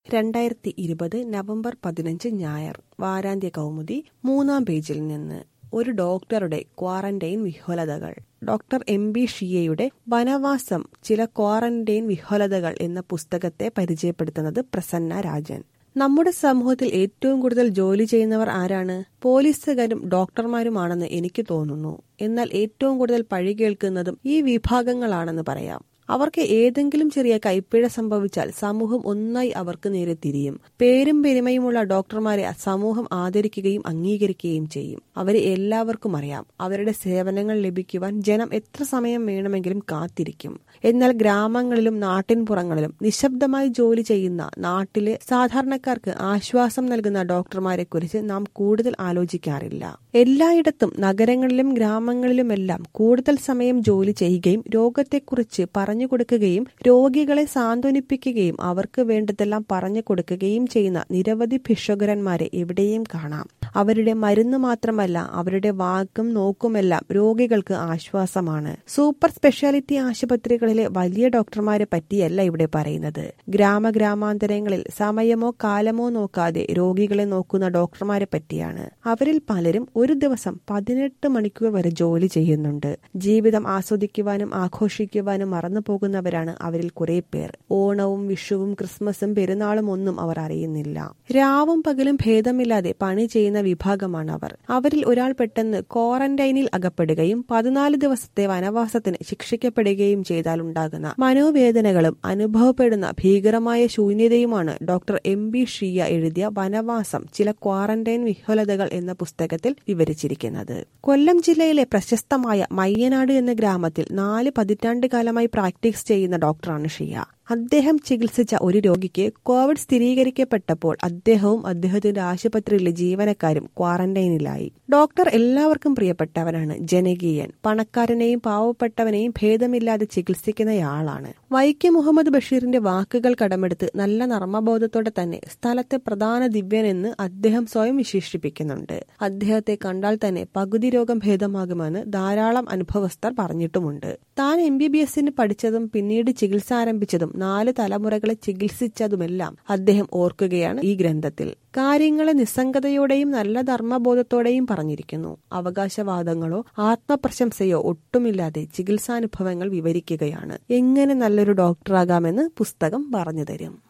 രണ്ടായിരത്തി ഇരുപത് നവംബർ പതിനഞ്ച് ഞായർ വാരാന്ത്യ കൗമുദി മൂന്നാം പേജിൽ നിന്ന് ഒരു ഡോക്ടറുടെ ക്വാറന്റൈൻ വിഹ്വലതകൾ ഡോക്ടർ എം ബി ഷിയയുടെ വനവാസം ചില ക്വാറന്റൈൻ വിഹ്വലതകൾ എന്ന പുസ്തകത്തെ പരിചയപ്പെടുത്തുന്നത് പ്രസന്ന രാജൻ നമ്മുടെ സമൂഹത്തിൽ ഏറ്റവും കൂടുതൽ ജോലി ചെയ്യുന്നവർ ആരാണ് പോലീസുകാരും ഡോക്ടർമാരുമാണെന്ന് എനിക്ക് തോന്നുന്നു എന്നാൽ ഏറ്റവും കൂടുതൽ പഴി കേൾക്കുന്നതും ഈ വിഭാഗങ്ങളാണെന്ന് പറയാം അവർക്ക് ഏതെങ്കിലും ചെറിയ കൈപ്പിഴ സംഭവിച്ചാൽ സമൂഹം ഒന്നായി അവർക്ക് നേരെ തിരിയും പേരും പെരുമയുമുള്ള ഡോക്ടർമാരെ സമൂഹം ആദരിക്കുകയും അംഗീകരിക്കുകയും ചെയ്യും അവരെ എല്ലാവർക്കും അറിയാം അവരുടെ സേവനങ്ങൾ ലഭിക്കുവാൻ ജനം എത്ര സമയം വേണമെങ്കിലും കാത്തിരിക്കും എന്നാൽ ഗ്രാമങ്ങളിലും നാട്ടിൻപുറങ്ങളിലും നിശബ്ദമായി ജോലി ചെയ്യുന്ന നാട്ടിലെ സാധാരണക്കാർക്ക് ആശ്വാസം നൽകുന്ന ഡോക്ടർമാരെ കുറിച്ച് നാം കൂടുതൽ ആലോചിക്കാറില്ല എല്ലായിടത്തും നഗരങ്ങളിലും ഗ്രാമങ്ങളിലുമെല്ലാം കൂടുതൽ സമയം ജോലി ചെയ്യുകയും രോഗത്തെക്കുറിച്ച് പറഞ്ഞു കൊടുക്കുകയും രോഗികളെ സാന്ത്വനിപ്പിക്കുകയും അവർക്ക് വേണ്ടതെല്ലാം പറഞ്ഞു കൊടുക്കുകയും ചെയ്യുന്ന നിരവധി ഭിഷകുരന്മാരെ എവിടെയും കാണാം അവരുടെ മരുന്ന് മാത്രമല്ല അവരുടെ വാക്കും നോക്കുമെല്ലാം രോഗികൾക്ക് ആശ്വാസമാണ് സൂപ്പർ സ്പെഷ്യാലിറ്റി ആശുപത്രികളിലെ വലിയ ഡോക്ടർമാരെ പറ്റിയല്ല ഇവിടെ പറയുന്നത് ഗ്രാമഗ്രാമാന്തരങ്ങളിൽ സമയമോ കാലമോ നോക്കാതെ രോഗികളെ നോക്കുന്ന ഡോക്ടർമാരെ പറ്റിയാണ് അവരിൽ പലരും ഒരു ദിവസം പതിനെട്ട് മണിക്കൂർ വരെ ജോലി ചെയ്യുന്നുണ്ട് ജീവിതം ആസ്വദിക്കുവാനും ആഘോഷിക്കുവാനും മറന്നു പോകുന്നവരാണ് അവരിൽ കുറെ പേർ ഓണവും വിഷുവും ക്രിസ്മസും പെരുന്നാളും ഒന്നും അവർ അറിയുന്നില്ല രാവും പകലും ഭേദമില്ലാതെ പണി ചെയ്യുന്ന വിഭാഗമാണ് അവർ അവരിൽ ഒരാൾ പെട്ടെന്ന് ക്വാറന്റൈനിൽ അകപ്പെടുകയും പതിനാല് ദിവസത്തെ വനവാസത്തിന് ശിക്ഷിക്കപ്പെടുകയും ചെയ്താൽ ഉണ്ടാകുന്ന മനോവേദനകളും അനുഭവപ്പെടുന്ന ഭീകരമായ ശൂന്യതയുമാണ് ഡോക്ടർ എം ബി ഷിയ എഴുതിയ വനവാസം ചില ക്വാറന്റൈൻ വിഹ്വലതകൾ എന്ന പുസ്തകത്തിൽ വിവരിച്ചിരിക്കുന്നത് കൊല്ലം ജില്ലയിലെ പ്രശസ്തമായ മയ്യനാട് എന്ന ഗ്രാമത്തിൽ നാല് പതിറ്റാണ്ട് കാലമായി പ്രാക്ടീസ് ചെയ്യുന്ന ഡോക്ടറാണ് ഷിയ അദ്ദേഹം ചികിത്സിച്ച ഒരു രോഗിക്ക് കോവിഡ് സ്ഥിരീകരിക്കപ്പെട്ടപ്പോൾ അദ്ദേഹവും അദ്ദേഹത്തിന്റെ ആശുപത്രിയിലെ ജീവനക്കാരും ക്വാറന്റൈനിലായി ഡോക്ടർ എല്ലാവർക്കും പ്രിയപ്പെട്ടവനാണ് ജനകീയൻ പണക്കാരനെയും പാവപ്പെട്ടവനെയും ഭേദമില്ലാതെ ചികിത്സിക്കുന്നയാളാണ് വൈക്കം മുഹമ്മദ് ബഷീറിന്റെ വാക്കുകൾ കടമെടുത്ത് നല്ല നർമ്മബോധത്തോടെ തന്നെ സ്ഥലത്തെ പ്രധാന ദിവ്യനെന്ന് അദ്ദേഹം സ്വയം വിശേഷിപ്പിക്കുന്നുണ്ട് അദ്ദേഹത്തെ കണ്ടാൽ തന്നെ പകുതി രോഗം ഭേദമാകുമെന്ന് ധാരാളം അനുഭവസ്ഥർ പറഞ്ഞിട്ടുമുണ്ട് താൻ എം ബി ബി എസിന് പഠിച്ചതും പിന്നീട് ചികിത്സ ആരംഭിച്ചതും നാല് തലമുറകളെ ചികിത്സിച്ചതുമെല്ലാം അദ്ദേഹം ഓർക്കുകയാണ് ഈ ഗ്രന്ഥത്തിൽ കാര്യങ്ങളെ നിസ്സംഗതയോടെയും നല്ല ധർമ്മബോധത്തോടെയും പറഞ്ഞിരിക്കുന്നു അവകാശവാദങ്ങളോ ആത്മപ്രശംസയോ ഒട്ടുമില്ലാതെ ചികിത്സാനുഭവങ്ങൾ വിവരിക്കുകയാണ് എങ്ങനെ നല്ലൊരു ഡോക്ടറാകാമെന്ന് പുസ്തകം പറഞ്ഞു തരും